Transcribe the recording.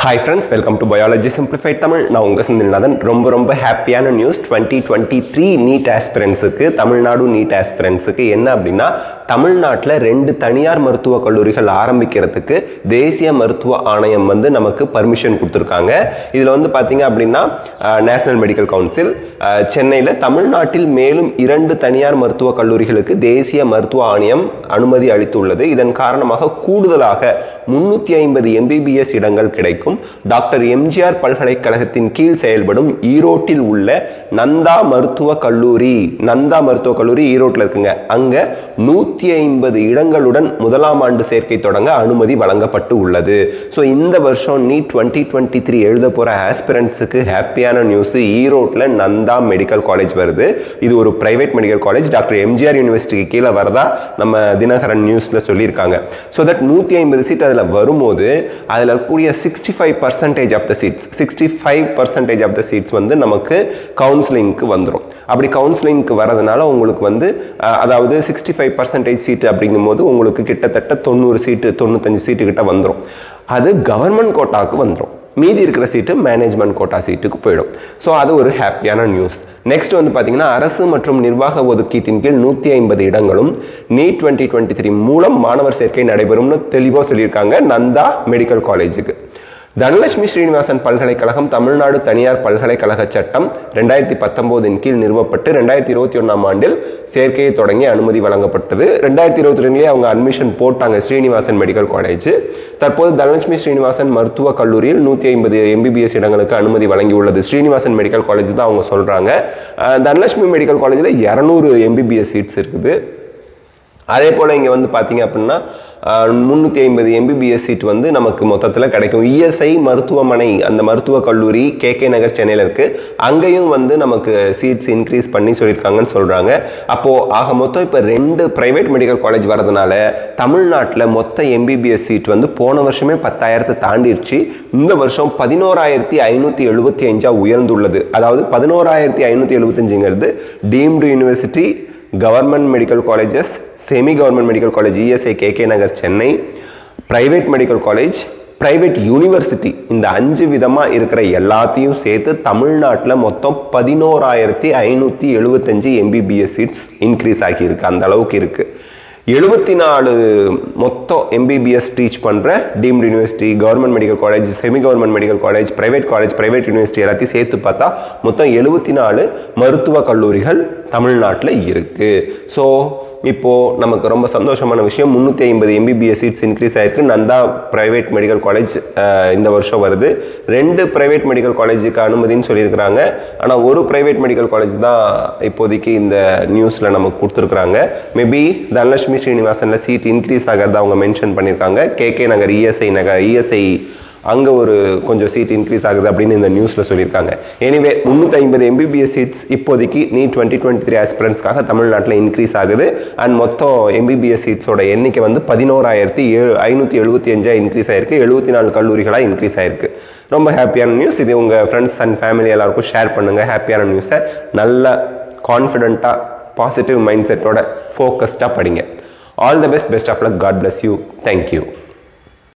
hi friends welcome to biology simplified Tamil நான் உங்கள் செந்தில்நாதன் ரொம்ப ரொம்ப ஹாப்பியான news twenty twenty three NEET ஆஸ்பிரன்ஸுக்கு தமிழ்நாடு நீட் ஆஸ்பிரன்ஸுக்கு என்ன அப்படின்னா தமிழ்நாட்டில் ரெண்டு தனியார் மருத்துவக் கல்லூரிகள் ஆரம்பிக்கிறதுக்கு தேசிய மருத்துவ ஆணையம் வந்து நமக்கு பர்மிஷன் கொடுத்துருக்காங்க இதில் வந்து பார்த்தீங்க அப்படின்னா நேஷனல் மெடிக்கல் கவுன்சில் சென்னையில் தமிழ்நாட்டில் மேலும் இரண்டு தனியார் மருத்துவக் கல்லூரிகளுக்கு தேசிய மருத்துவ ஆணையம் அனுமதி அளித்துள்ளது இதன் காரணமாக கூடுதலாக முன்னூற்றி ஐம்பது எம்பிபிஎஸ் இடங்கள் கிடைக்கும் டாக்டர் எம்ஜிஆர் பல்கலைக்கழகத்தின் கீழ் செயல்படும் ஈரோட்டில் உள்ள நந்தா மருத்துவ கல்லூரி நந்தா மருத்துவ கல்லூரி ஈரோட்டில் இருக்குங்க அங்கே நூற்றி ஐம்பது இடங்களுடன் முதலாம் ஆண்டு சேர்க்கை தொடங்க அனுமதி வழங்கப்பட்டு உள்ளது ஸோ இந்த வருஷம் நீட் டுவெண்ட்டி டுவெண்ட்டி த்ரீ எழுத போகிற ஆஸ்பிரண்ட்ஸுக்கு ஹாப்பியான நியூஸ் ஈரோட்டில் நந்தா மெடிக்கல் காலேஜ் வருது இது ஒரு private medical college doctor MGR யூனிவர்சிட்டிக்கு கீழே வரதா நம்ம தினகரன் நியூஸில் சொல்லியிருக்காங்க ஸோ தட் நூற்றி ஐம்பது சீட் அதில் வரும்போது அதில் இருக்கக்கூடிய sixty five percentage of the seats sixty five percentage of the seats வந்து நமக்கு கவுன்சிலிங்க்கு வந்துடும் அப்படி கவுன்சிலிங்க்கு வரதுனால உங்களுக்கு வந்து அஹ், அதாவது சிக்ஸ்டி ஃபைவ் பர்சன்டேஜ் சீட்டு அப்படிங்கும்போது உங்களுக்கு கிட்டத்தட்ட தொண்ணூறு சீட்டு தொண்ணூத்தஞ்சு சீட்டு கிட்ட வந்துடும் அது கவர்மெண்ட் கோட்டாவுக்கு வந்துடும் மீதி இருக்கிற சீட்டு மேனேஜ்மெண்ட் கோட்டா சீட்டுக்கு போயிடும் ஸோ அது ஒரு ஹாப்பியான நியூஸ் நெக்ஸ்ட் வந்து பார்த்தீங்கன்னா அரசு மற்றும் நிர்வாக ஒதுக்கீட்டின் கீழ் நூற்றி ஐம்பது இடங்களும் நீட் டுவெண்ட்டி டுவெண்ட்டி த்ரீ மூலம் மாணவர் சேர்க்கை நடைபெறும்னு தெளிவாக சொல்லியிருக்காங்க நந்தா மெடிக்கல் காலேஜுக்கு தனலட்சுமி ஸ்ரீனிவாசன் பல்கலைக்கழகம் தமிழ்நாடு தனியார் பல்கலைக்கழக சட்டம் ரெண்டாயிரத்தி பத்தொம்போதின் கீழ் நிறுவப்பட்டு ரெண்டாயிரத்தி இருபத்தி ஒன்றாம் ஆண்டில் சேர்க்கையை தொடங்கி அனுமதி வழங்கப்பட்டது ரெண்டாயிரத்தி இருபத்தி ரெண்டுலேயே அவங்க அட்மிஷன் போட்டாங்க ஸ்ரீனிவாசன் மெடிக்கல் காலேஜ் தற்போது தனலட்சுமி ஸ்ரீனிவாசன் மருத்துவக் கல்லூரியில் நூற்றி ஐம்பது எம்பிபிஎஸ் இடங்களுக்கு அனுமதி வழங்கியுள்ளது ஸ்ரீனிவாசன் மெடிக்கல் காலேஜ் தான் அவங்க சொல்கிறாங்க தனலட்சுமி மெடிக்கல் காலேஜில் இரநூறு எம்பிபிஎஸ் சீட்ஸ் இருக்குது அதே போல் இங்கே வந்து பார்த்தீங்க அப்படின்னா முந்நூற்றி ஐம்பது எம்பிபிஎஸ் சீட் வந்து நமக்கு மொத்தத்தில் கிடைக்கும் இஎஸ்ஐ மருத்துவமனை அந்த மருத்துவக் கல்லூரி கே கே நகர் சென்னையில் இருக்குது அங்கேயும் வந்து நமக்கு சீட்ஸ் இன்க்ரீஸ் பண்ணி சொல்லியிருக்காங்கன்னு சொல்கிறாங்க அப்போது ஆக மொத்தம் இப்போ ரெண்டு ப்ரைவேட் மெடிக்கல் காலேஜ் வரதுனால தமிழ்நாட்டில் மொத்த எம்பிபிஎஸ் சீட் வந்து போன வருஷமே பத்தாயிரத்தை தாண்டிடுச்சு இந்த வருஷம் பதினோராயிரத்தி ஐநூற்றி எழுபத்தி அஞ்சாக உயர்ந்துள்ளது அதாவது பதினோராயிரத்தி ஐநூற்றி எழுபத்தஞ்சுங்கிறது deemed university government medical colleges semi government medical college ESI KK Nagar Chennai private medical college private university இந்த அஞ்சு விதமாக இருக்கிற எல்லாத்தையும் சேர்த்து தமிழ்நாட்டில் மொத்தம் பதினோராயிரத்தி ஐநூற்றி எழுபத்தஞ்சு எம்பிபிஎஸ் சீட்ஸ் இன்க்ரீஸ் ஆகியிருக்கு அந்த அளவுக்கு இருக்குது எழுபத்தி நாலு மொத்தம் எம்பிபிஎஸ் டீச் பண்ணுற deemed university government medical college semi government medical college private college private university எல்லாத்தையும் சேர்த்து பார்த்தா மொத்தம் எழுபத்தி நாலு மருத்துவக் கல்லூரிகள் தமிழ்நாட்டில் இருக்குது ஸோ இப்போது நமக்கு ரொம்ப சந்தோஷமான விஷயம் முந்நூற்றி ஐம்பது எம்பிபிஎஸ் சீட்ஸ் இன்க்ரீஸ் ஆயிருக்கு நந்தா பிரைவேட் மெடிக்கல் காலேஜ் இந்த வருஷம் வருது ரெண்டு பிரைவேட் மெடிக்கல் காலேஜுக்கு அனுமதின்னு சொல்லியிருக்கிறாங்க ஆனால் ஒரு பிரைவேட் மெடிக்கல் காலேஜ் தான் இப்போதைக்கு இந்த நியூஸில் நமக்கு கொடுத்துருக்குறாங்க மேபி தனலட்சுமி ஸ்ரீனிவாசனில் சீட் இன்க்ரீஸ் ஆகிறதா அவங்க மென்ஷன் பண்ணியிருக்காங்க கேகே நகர் இஎஸ்ஐ நகர் இஎஸ்ஐ அங்கே ஒரு கொஞ்சம் சீட் இன்க்ரீஸ் ஆகுது அப்படின்னு இந்த நியூஸில் சொல்லியிருக்காங்க எனிவே முந்நூற்றி ஐம்பது எம்பிபிஎஸ் சீட்ஸ் இப்போதைக்கு நீ டுவெண்ட்டி டுவெண்ட்டி த்ரீ ஆஸ்பிரன்ஸ்க்காக தமிழ்நாட்டில் இன்க்ரீஸ் ஆகுது அண்ட் மொத்தம் எம்பிபிஎஸ் சீட்ஸோட எண்ணிக்கை வந்து பதினோராயிரத்தி ஏழு ஐநூற்றி எழுபத்தி அஞ்சாக இன்க்ரீஸ் ஆயிருக்கு எழுபத்தி நாலு கல்லூரிகளாக இன்க்ரீஸ் ஆயிருக்கு ரொம்ப ஹாப்பியான நியூஸ் இது உங்கள் ஃப்ரெண்ட்ஸ் அண்ட் ஃபேமிலி எல்லாருக்கும் ஷேர் பண்ணுங்கள் ஹாப்பியான நியூஸை நல்ல கான்ஃபிடென்ட்டாக பாசிட்டிவ் மைண்ட் செட்டோட ஃபோக்கஸ்டாக படிங்க all the best best of luck God bless you thank you